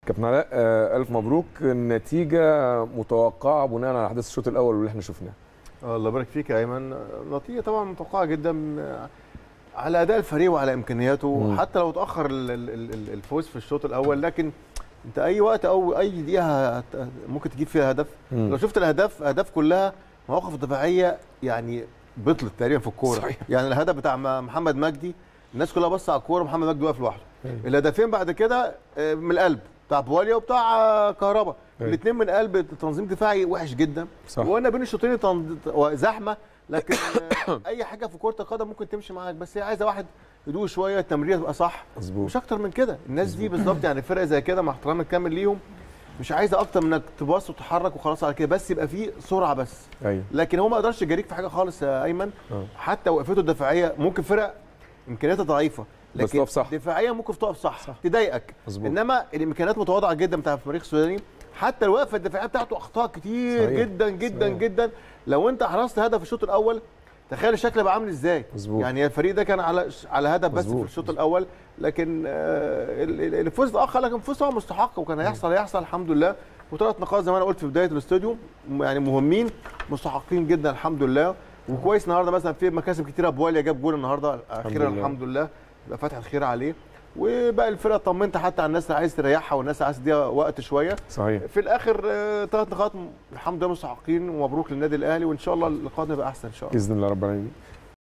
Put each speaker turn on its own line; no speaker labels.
كابتن علاء آه، الف مبروك النتيجه متوقعه بناء على احداث الشوط الاول واللي احنا شفناه
الله يبارك فيك يا ايمن نتيجه طبعا متوقعه جدا على اداء الفريق وعلى امكانياته
مم.
حتى لو اتاخر ال- ال- ال- الفوز في الشوط الاول لكن انت اي وقت او اي دقيقه هت- ممكن تجيب فيها هدف
مم.
لو شفت الاهداف اهداف كلها مواقف دفاعيه يعني بطلت تقريبا في الكوره
صحيح.
يعني الهدف بتاع م- محمد مجدي الناس كلها بص على الكوره محمد مجدي واقف لوحده
أيوة.
الهدفين بعد كده آه، من القلب بتاع بواليا وبتاع آه، كهربا
أيوة.
الاثنين من قلب تنظيم دفاعي وحش جدا
صح
وانا بين الشوطين تنظ- زحمه لكن آه، اي حاجه في كره القدم ممكن تمشي معاك بس هي عايزه واحد هدوء شويه التمريره تبقى صح
مظبوط
مش اكتر من كده الناس دي بالظبط يعني فرقه زي كده مع احترامي الكامل ليهم مش عايزه اكتر من انك تباص وتتحرك وخلاص على كده بس يبقى فيه سرعه بس
ايوه
لكن هو ما قدرش يجاريك في حاجه خالص يا ايمن
آه.
حتى وقفته الدفاعيه ممكن فرق امكانياتها ضعيفه
بس
لكن
تقف صح.
دفاعيا ممكن تقف صح,
صح.
صح. تضايقك
مظبوط.
انما الامكانيات متواضعه جدا بتاع الفريق السوداني حتى الوقفه الدفاعيه بتاعته اخطاء كتير
صحيح.
صحيح. جدا جدا
صحيح.
جدا لو انت حرزت هدف الشوط الاول تخيل الشكل بقى عامل ازاي
مظبوط.
يعني الفريق ده كان على على هدف بس
مظبوط.
في الشوط الاول لكن آه، ال- ال- الفوز اتاخر لكن الفوز هو مستحق وكان هيحصل هيحصل الحمد لله وثلاث نقاط زي ما انا قلت في بدايه الاستوديو م- يعني مهمين مستحقين جدا الحمد لله وكويس النهارده مثلا في مكاسب كتيره بواليا جاب جول النهارده اخيرا
لله.
الحمد لله يبقى فاتح الخير عليه وباقي الفرقه طمنت حتى على الناس اللي عايز تريحها والناس اللي عايز تديها وقت شويه
صحيح
في الاخر ثلاث نقاط م- الحمد لله مستحقين ومبروك للنادي الاهلي وان شاء الله اللقاء يبقى احسن ان شاء الله
باذن الله رب العالمين